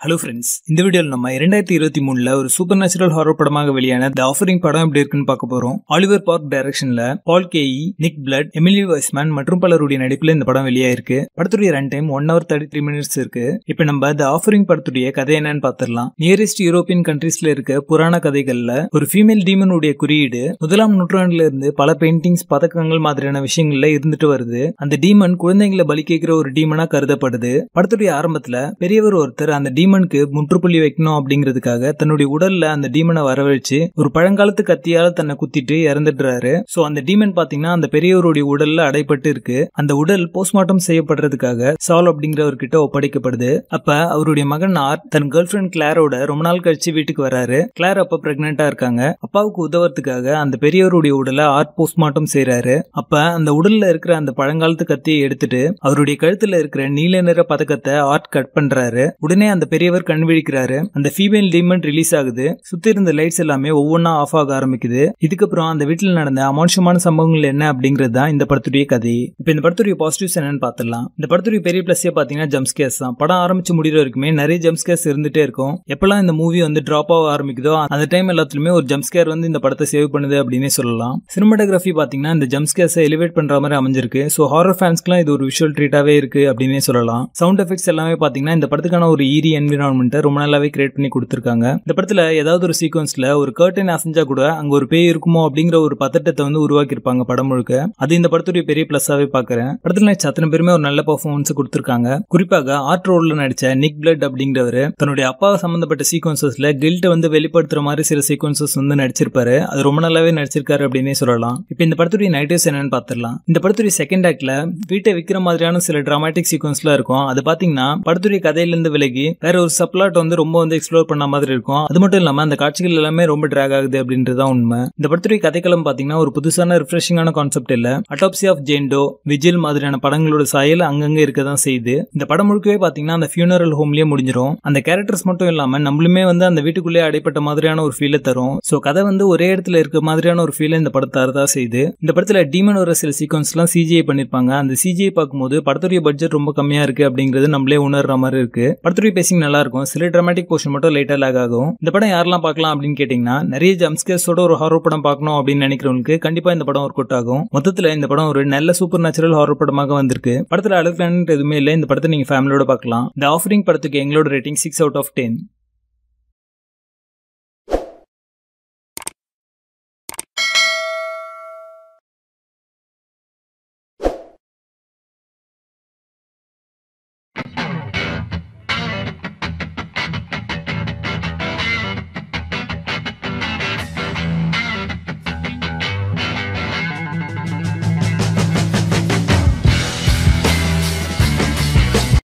hello friends இந்த வீடியோவில் நம்ம இரண்டாயிரத்தி இருபத்தி மூணுல ஒரு சூப்பர் நேச்சுரல் ஹாரர் படமாக வெளியான த ஆஃபரிங் படம் எப்படி இருக்குன்னு பார்க்க போறோம் ஆலிவர் பார்க் டைரக்ஷன்ல Paul Kaye Nick Blood Emily Wiseman மற்றும் பலருடைய நடிப்புல இந்த படம் வெளியாயிருக்கு படத்துடைய run time one hour thirty three minutes இருக்கு இப்போ நம்ம த ஆஃபரிங் படத்துடைய கதை என்னன்னு பார்த்துடலாம் நியரஸ்ட் யூரோப்பியன் கண்ட்ரீஸ்ல இருக்க புராண கதைகள்ல ஒரு ஃபீமேல் டீமனுடைய குறியீடு முதலாம் நூற்றாண்டுல இருந்து பல பெயிண்டிங்ஸ் பதக்கங்கள் மாதிரியான விஷயங்கள்ல இருந்துட்டு வருது அந்த டீமன் குழந்தைங்களை பலி கேட்கிற ஒரு டீமனா கருதப்படுது படத்துடைய ஆரம்பத்துல பெரியவர் ஒருத்தர் அந்த டீமனுக்கு முற்றுப்புள்ளி வைக்கணும் அப்படிங்கிறதுக்காக தன்னுடைய உடல்ல அந்த டீமனை வரவழைச்சு ஒரு பழங்காலத்து கத்தியால தன்னை குத்திட்டு இறந்துடுறாரு சோ அந்த டீமன் பாத்தீங்கன்னா அந்த பெரியவருடைய உடல்ல அடைப்பட்டு இருக்கு அந்த உடல் போஸ்ட்மார்ட்டம் செய்யப்படுறதுக்காக சால் அப்படிங்கிறவர்கிட்ட ஒப்படைக்கப்படுது அப்ப அவருடைய மகன் ஆர்ட் தன் கேர்ள் ஃபிரெண்ட் கிளாரோட ரொம்ப நாள் கழிச்சு வீட்டுக்கு வராரு கிளார் அப்ப பிரெக்னெண்டா இருக்காங்க அப்பாவுக்கு உதவுறதுக்காக அந்த பெரியவருடைய உடலை ஆர்ட் போஸ்ட்மார்ட்டம் செய்யறாரு அப்ப அந்த உடல்ல இருக்கிற அந்த பழங்காலத்து கத்தியை எடுத்துட்டு அவருடைய கழுத்துல இருக்கிற நீல நிற பதக்கத்தை ஆர்ட் கட் பண்றாரு உடனே அந்த பெரியவர் கண் விழிக்கிறாரு அந்த ஃபீமேல் டீமன் ரிலீஸ் ஆகுது சுத்தி இருந்த லைட்ஸ் எல்லாமே ஒவ்வொன்றா ஆஃப் ஆக ஆரம்பிக்குது இதுக்கப்புறம் அந்த வீட்டில் நடந்த அமானுஷமான சம்பவங்கள் என்ன அப்படிங்கிறது தான் இந்த படத்துடைய கதை இப்போ இந்த படத்துடைய பாசிட்டிவ்ஸ் என்னன்னு பார்த்துடலாம் இந்த படத்துடைய பெரிய பிளஸ்ஸே பார்த்தீங்கன்னா ஜம்ஸ்கேஸ் தான் படம் ஆரம்பிச்சு முடிகிற வரைக்குமே நிறைய ஜம்ஸ்கேஸ் இருந்துட்டே இருக்கும் எப்பெல்லாம் இந்த மூவி வந்து டிராப் ஆக ஆரம்பிக்குதோ அந்த டைம் எல்லாத்துலயுமே ஒரு ஜம்ஸ்கேர் வந்து இந்த படத்தை சேவ் பண்ணுது அப்படின்னே சொல்லலாம் சினிமாட்டோகிராஃபி பார்த்தீங்கன்னா இந்த ஜம்ஸ்கேஸை எலிவேட் பண்ற மாதிரி அமைஞ்சிருக்கு ஸோ ஹாரர் ஃபேன்ஸ்க்குலாம் இது ஒரு விஷுவல் ட்ரீட்டாவே இருக்கு அப்படின்னே சொல்லலாம் சவுண்ட் எஃபெக்ட்ஸ் எல்லாமே பார்த்தீங்கன்னா இந்த படத்துக்கான ஒரு ஈரி என்விரான்மெண்ட்டை ரொம்ப நல்லாவே கிரியேட் பண்ணி கொடுத்துருக்காங்க இந்த படத்துல ஏதாவது ஒரு சீக்வன்ஸ்ல ஒரு கர்டன் அசைஞ்சா கூட அங்க ஒரு பேய் இருக்குமோ அப்படிங்கிற ஒரு பதட்டத்தை வந்து உருவாக்கி இருப்பாங்க படம் முழுக்க அது இந்த படத்துடைய பெரிய பிளஸ்ஸாவே பாக்குறேன் படத்துல நடிச்ச அத்தனை பேருமே ஒரு நல்ல பர்ஃபார்மன்ஸ் கொடுத்துருக்காங்க குறிப்பாக ஆர்ட் ரோல்ல நடிச்ச நிக் பிளட் அப்படிங்கிறவர் தன்னுடைய அப்பா சம்பந்தப்பட்ட சீக்வன்சஸ்ல கில்ட்டை வந்து வெளிப்படுத்துற மாதிரி சில சீக்வன்சஸ் வந்து நடிச்சிருப்பாரு அது ரொம்ப நல்லாவே நடிச்சிருக்காரு அப்படின்னே சொல்லலாம் இப்போ இந்த படத்துடைய நைட்டிவ்ஸ் என்னன்னு பார்த்துடலாம் இந்த படத்துடைய செகண்ட் ஆக்ட்ல வீட்டை விற்கிற மாதிரியான சில டிராமாட்டிக் சீக்வன்ஸ்லாம் இருக்கும் அது பாத்தீங்கன்னா படத்துடைய கதையிலிருந்து விலகி வேற ஒரு சப்ளாட் வந்து ரொம்ப வந்து எக்ஸ்ப்ளோர் பண்ண மாதிரி இருக்கும் அது மட்டும் இல்லாம அந்த காட்சிகள் எல்லாமே ரொம்ப டிராக் ஆகுது அப்படின்றது தான் உண்மை இந்த படத்துடைய கதைக்களம் பாத்தீங்கன்னா ஒரு புதுசான ரிஃப்ரெஷிங்கான கான்செப்ட் இல்ல அட்டாப்சி ஆஃப் ஜெண்டோ விஜில் மாதிரியான படங்களோட சாயல் அங்கங்க இருக்க தான் செய்யுது இந்த படம் முழுக்கவே பாத்தீங்கன்னா அந்த ஃபியூனரல் ஹோம்லயே முடிஞ்சிடும் அந்த கேரக்டர்ஸ் மட்டும் இல்லாம நம்மளுமே வந்து அந்த வீட்டுக்குள்ளே அடைப்பட்ட மாதிரியான ஒரு ஃபீலை தரும் சோ கதை வந்து ஒரே இடத்துல இருக்க மாதிரியான ஒரு ஃபீலை இந்த படத்தை தரதா செய்யுது இந்த படத்துல டீமன் வர சில சீக்வன்ஸ் எல்லாம் சிஜிஐ பண்ணிருப்பாங்க அந்த சிஜிஐ பார்க்கும்போது படத்துடைய பட்ஜெட் ரொம்ப கம்மியா இருக்கு அப்படிங்கிறது நம்மளே உணர்ற மாதிரி இருக்கு படத்துடைய பேசிங் நல்லா இருக்கும் சில டிராமாட்டிக் போர்ஷன் மட்டும் லைட்டா லேக் ஆகும் இந்த படம் யாரெல்லாம் பார்க்கலாம் அப்படின்னு கேட்டீங்கன்னா நிறைய ஜம்ஸ்கேஸோட ஒரு ஹாரர் படம் பார்க்கணும் அப்படின்னு நினைக்கிறவங்களுக்கு கண்டிப்பா இந்த படம் ஒர்க் அவுட் ஆகும் மொத்தத்துல இந்த படம் ஒரு நல்ல சூப்பர் நேச்சுரல் ஹாரர் படமாக வந்திருக்கு படத்துல அழுக்கான எதுவுமே இல்லை இந்த படத்தை நீங்க ஃபேமிலியோட பார்க்கலாம் இந்த ஆஃபரிங் படத்துக்கு எங்களோட rating six out of ten